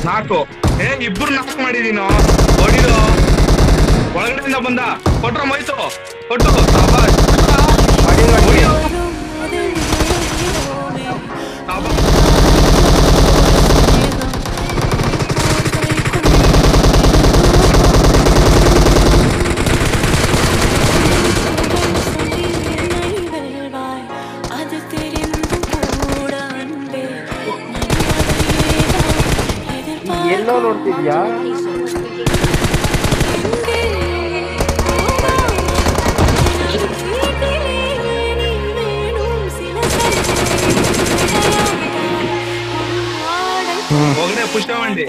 ನಾಲ್ಕು ಏ ಇಬ್ರು ನಾಲ್ಕು ಮಾಡಿದೀನೋ ಹೊಡಿದು ಒಳಗಡೆಯಿಂದ ಬಂದ ಕೊಟ್ರ ಮೈಸು ಕೊಟ್ಟು ಸಾಬಾಷ್. ಹೊಡಿಯೋ. ಸಾಬಾಷ್. அது தெரிந்தும் கூட அன்பே ಎಲ್ಲೋ ನೋಡ್ತಿದ್ಯಾ ಒಗಡೆ ಪುಷ್ಪವಂಡಿ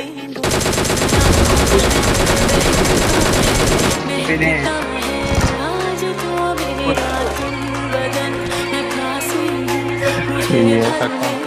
आज तो मेरा तुम बदन नकासी